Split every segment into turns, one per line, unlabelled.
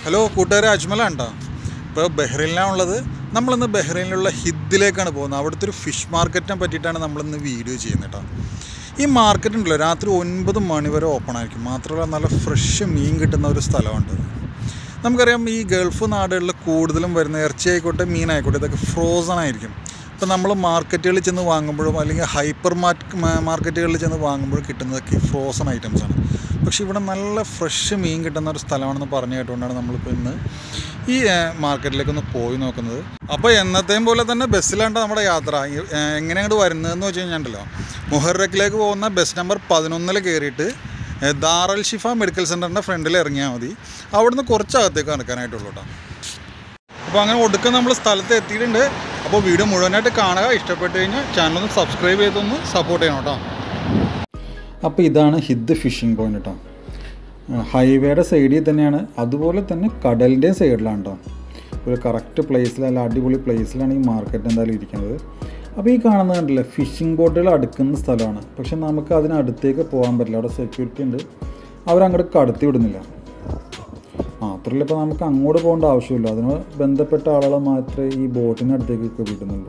Hello കൂട്ടുകാരെ അജ്മലാണ് കേട്ടോ ഇപ്പോൾ ബഹ്റൈനിലാണ് ഉള്ളത് നമ്മളിന്ന് ബഹ്റൈനിലുള്ള ഹിദ്ദിലേക്കാണ് പോകുന്നത് അവിടുത്തെ ഒരു ഫിഷ് മാർക്കറ്റിനെ പറ്റിയിട്ടാണ് നമ്മളിന്ന് വീഡിയോ ചെയ്യുന്നത് കേട്ടോ ഈ മാർക്കറ്റ് ഉണ്ടല്ലോ രാത്രി ഒൻപത് മണി വരെ ഓപ്പൺ ആയിരിക്കും മാത്രമല്ല നല്ല ഫ്രഷ് മീൻ കിട്ടുന്ന ഒരു സ്ഥലമുണ്ട് നമുക്കറിയാം ഈ ഗൾഫ് നാടുകളിൽ കൂടുതലും വരുന്ന ഇറച്ചി ആയിക്കോട്ടെ മീനായിക്കോട്ടെ ഇതൊക്കെ ഫ്രോസൺ ആയിരിക്കും ഇപ്പം നമ്മൾ മാർക്കറ്റുകളിൽ ചെന്ന് വാങ്ങുമ്പോഴും അല്ലെങ്കിൽ ഹൈപ്പർ മാർക്ക് മാർക്കറ്റുകളിൽ ചെന്ന് വാങ്ങുമ്പോഴും കിട്ടുന്നതൊക്കെ ഫ്രോസൺ ഐറ്റംസ് ആണ് പക്ഷേ ഇവിടെ നല്ല ഫ്രഷ് മീൻ കിട്ടുന്ന ഒരു സ്ഥലമാണെന്ന് പറഞ്ഞു കേട്ടുകൊണ്ടാണ് നമ്മളിപ്പോൾ ഇന്ന് ഈ മാർക്കറ്റിലേക്കൊന്ന് പോയി നോക്കുന്നത് അപ്പോൾ എന്നത്തെയും പോലെ തന്നെ ബസ്സിലാണ് നമ്മുടെ യാത്ര ഈ, ഏ, എങ്ങനെ അങ്ങോട്ട് വരുന്നതെന്ന് വെച്ച് കഴിഞ്ഞാണ്ടല്ലോ മുഹറക്കിലേക്ക് പോകുന്ന ബസ് നമ്പർ പതിനൊന്നിൽ കയറിയിട്ട് ഏ, ദാറൽ ഷിഫ മെഡിക്കൽ സെൻറ്ററിൻ്റെ ഫ്രണ്ടിൽ ഇറങ്ങിയാൽ മതി അവിടുന്ന് കുറച്ച് അകത്തേക്ക് നടക്കാനായിട്ടുള്ളൂ കേട്ടോ അപ്പോൾ അങ്ങനെ ഒടുക്കം നമ്മൾ സ്ഥലത്ത് എത്തിയിട്ടുണ്ട് അപ്പോൾ വീഡിയോ മുഴുവനായിട്ട് കാണുക ഇഷ്ടപ്പെട്ട് കഴിഞ്ഞാൽ ചാനൽ ഒന്ന് സബ്സ്ക്രൈബ് ചെയ്തൊന്ന് സപ്പോർട്ട് ചെയ്യണം കേട്ടോ അപ്പോൾ ഇതാണ് ഹിദ് ഫിഷിംഗ് പോയിന്റ് കേട്ടോ ഹൈവേയുടെ സൈഡിൽ തന്നെയാണ് അതുപോലെ തന്നെ കടലിൻ്റെ സൈഡിലാണ് കേട്ടോ ഒരു കറക്റ്റ് പ്ലേസിൽ അല്ല അടിപൊളി പ്ലേസിലാണ് ഈ മാർക്കറ്റ് എന്തായാലും ഇരിക്കുന്നത് അപ്പോൾ ഈ കാണുന്നത് കണ്ടില്ലേ ഫിഷിംഗ് ബോട്ടുകൾ അടുക്കുന്ന സ്ഥലമാണ് പക്ഷെ നമുക്ക് അതിനടുത്തേക്ക് പോകാൻ പറ്റില്ല അവിടെ സെക്യൂരിറ്റി ഉണ്ട് അവരങ്ങോട്ട് കടത്തി വിടുന്നില്ല മാത്രമല്ല ഇപ്പോൾ നമുക്ക് അങ്ങോട്ട് പോകേണ്ട ആവശ്യമില്ല അതിന് ബന്ധപ്പെട്ട ആളുകളെ മാത്രമേ ഈ ബോട്ടിനടുത്തേക്കൊക്കെ വിടുന്നുള്ളൂ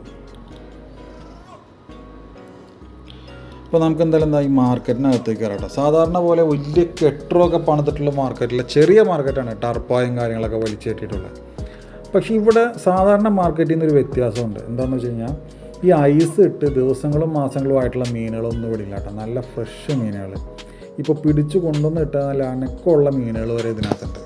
ഇപ്പോൾ നമുക്ക് എന്തായാലും എന്താ ഈ മാർക്കറ്റിനകത്തേക്ക് കയറട്ടെ സാധാരണ പോലെ വലിയ കെട്ടറൊക്കെ പണിതിട്ടുള്ള മാർക്കറ്റില്ല ചെറിയ മാർക്കറ്റാണ് ടർപ്പായും കാര്യങ്ങളൊക്കെ വലിച്ചേറ്റിട്ടുള്ളത് പക്ഷേ ഇവിടെ സാധാരണ മാർക്കറ്റിൽ നിന്നൊരു വ്യത്യാസമുണ്ട് എന്താണെന്ന് വെച്ച് കഴിഞ്ഞാൽ ഈ ഐസ് ഇട്ട് ദിവസങ്ങളും മാസങ്ങളും ആയിട്ടുള്ള മീനുകളൊന്നും ഇവിടെ ഇല്ല കേട്ടോ നല്ല ഫ്രഷ് മീനുകൾ ഇപ്പോൾ പിടിച്ചു കൊണ്ടുവന്ന് ഇട്ടാൽ നല്ല അനക്കമുള്ള മീനുകൾ വരെ ഇതിനകത്തുണ്ട്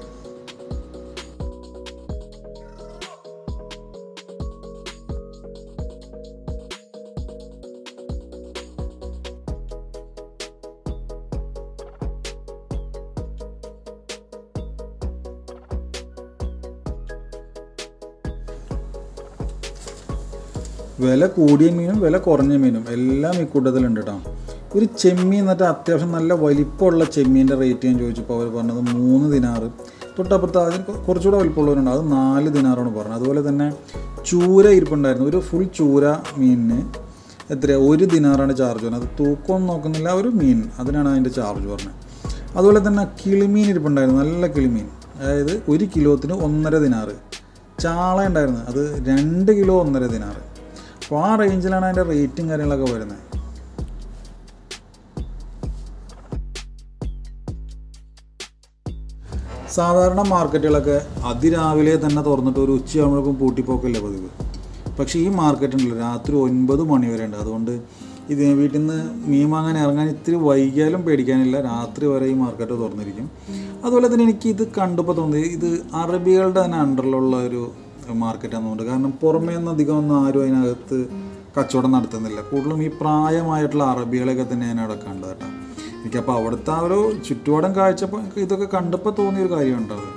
വില കൂടിയ മീനും വില കുറഞ്ഞ മീനും എല്ലാം ഈ കൂട്ടത്തിലുണ്ട് കേട്ടോ ഒരു ചെമ്മീൻ എന്നിട്ട് അത്യാവശ്യം നല്ല വലിപ്പമുള്ള ചെമ്മീൻ്റെ റേറ്റ് ഞാൻ ചോദിച്ചപ്പോൾ അവർ പറഞ്ഞത് മൂന്ന് ദിനാറ് തൊട്ടപ്പുറത്ത് അതിന് കൊ- കുറച്ചുകൂടെ വലിപ്പമുള്ളവരുണ്ട് അത് നാല് ദിനാറാണ് പറഞ്ഞത് അതുപോലെ തന്നെ ചൂര ഇരിപ്പുണ്ടായിരുന്നു ഒരു ഫുൾ ചൂര മീനിന് എത്രയാണ് ഒരു ദിനാറാണ് ചാർജ് പറഞ്ഞത് അത് തൂക്കമൊന്നും നോക്കുന്നില്ല ഒരു മീൻ അതിനാണ് അതിൻ്റെ ചാർജ് പറഞ്ഞത് അതുപോലെ തന്നെ കിളിമീൻ ഇരിപ്പുണ്ടായിരുന്നു നല്ല കിളിമീൻ അതായത് ഒരു കിലോത്തിന് ഒന്നര ദിനാറ് ചാള ഉണ്ടായിരുന്നു അത് രണ്ട് കിലോ ഒന്നര ദിനാറ് അപ്പോൾ ആ റേഞ്ചിലാണ് അതിൻ്റെ റേറ്റും കാര്യങ്ങളൊക്കെ വരുന്നത് സാധാരണ മാർക്കറ്റുകളൊക്കെ അതിരാവിലെ തന്നെ തുറന്നിട്ട് ഒരു ഉച്ചയാകുമ്പോഴേക്കും പൂട്ടിപ്പോക്കല്ലേ പതിവ് പക്ഷേ ഈ മാർക്കറ്റ് ഉണ്ടല്ലോ രാത്രി ഒൻപത് മണി വരെ ഉണ്ട് അതുകൊണ്ട് ഇത് വീട്ടിൽ നിന്ന് മീൻ വാങ്ങാൻ ഇറങ്ങാൻ ഇത്തിരി വൈകിയാലും പേടിക്കാനില്ല രാത്രി വരെ ഈ മാർക്കറ്റ് തുറന്നിരിക്കും അതുപോലെ തന്നെ എനിക്ക് ഇത് കണ്ടപ്പോൾ തോന്നി ഇത് അറബികളുടെ തന്നെ അണ്ടറിലുള്ള ഒരു മാർക്കറ്റാണെന്ന് തോന്നുന്നുണ്ട് കാരണം പുറമേ നിന്ന് അധികം ഒന്നും ആരും അതിനകത്ത് കച്ചവടം നടത്തുന്നില്ല കൂടുതലും ഈ പ്രായമായിട്ടുള്ള അറബികളെയൊക്കെ തന്നെയാണ് അവിടെ കണ്ടത് കേട്ടോ എനിക്കപ്പോൾ അവിടുത്തെ ആ ഒരു ചുറ്റുപാടം കാഴ്ചപ്പോൾ എനിക്ക് ഇതൊക്കെ കണ്ടപ്പോൾ തോന്നിയൊരു കാര്യമുണ്ട് അത്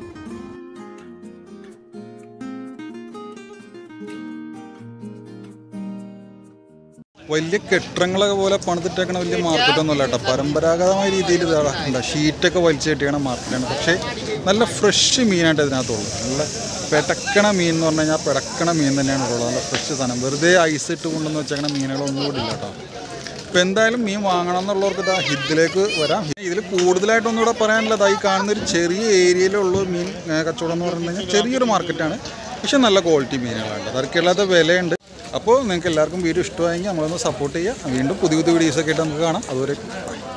വലിയ കെട്ടിടങ്ങളൊക്കെ പോലെ പണിതിട്ടേക്കണ വലിയ മാർക്കറ്റൊന്നും അല്ല കേട്ടോ പരമ്പരാഗതമായ രീതിയിൽ ഇതാ ഷീറ്റൊക്കെ വലിച്ചു കെട്ടിയാണ് മാർക്കറ്റാണ് പക്ഷേ നല്ല ഫ്രഷ് മീനായിട്ട് ഇതിനകത്തുള്ളൂ നല്ല പെടക്കണ മീൻ എന്ന് പറഞ്ഞു കഴിഞ്ഞാൽ പെടക്കണ മീൻ തന്നെയാണ് ഉള്ളത് നല്ല ഫ്രഷ് സാധനം വെറുതെ ഐസ് ഇട്ട് കൊണ്ടുവന്ന് വെച്ചേക്കണ മീനുകളൊന്നും കൂടി ഇല്ല കേട്ടോ ഇപ്പം എന്തായാലും മീൻ വാങ്ങണം എന്നുള്ളവർക്ക് ഇതാ ഹിദ്ദിലേക്ക് വരാം ഇതിൽ കൂടുതലായിട്ടൊന്നും ഇവിടെ പറയാനുള്ളത് ഈ കാണുന്ന ഒരു ചെറിയ ഏരിയയിലുള്ള മീൻ ഏ, കച്ചവടം എന്ന് പറഞ്ഞു കഴിഞ്ഞാൽ ചെറിയൊരു മാർക്കറ്റാണ് പക്ഷെ നല്ല ക്വാളിറ്റി മീനുകളാണ് അതൊക്കെയല്ലാത്ത വിലയുണ്ട് അപ്പോൾ നിങ്ങൾക്ക് എല്ലാവർക്കും വീഡിയോ ഇഷ്ടമായെങ്കിൽ നമ്മളൊന്ന് സപ്പോർട്ട് ചെയ്യുക വീണ്ടും പുതിയ പുതിയ വീഡിയോസൊക്കെ ആയിട്ട് നമുക്ക് കാണാം അതുവരെ bye.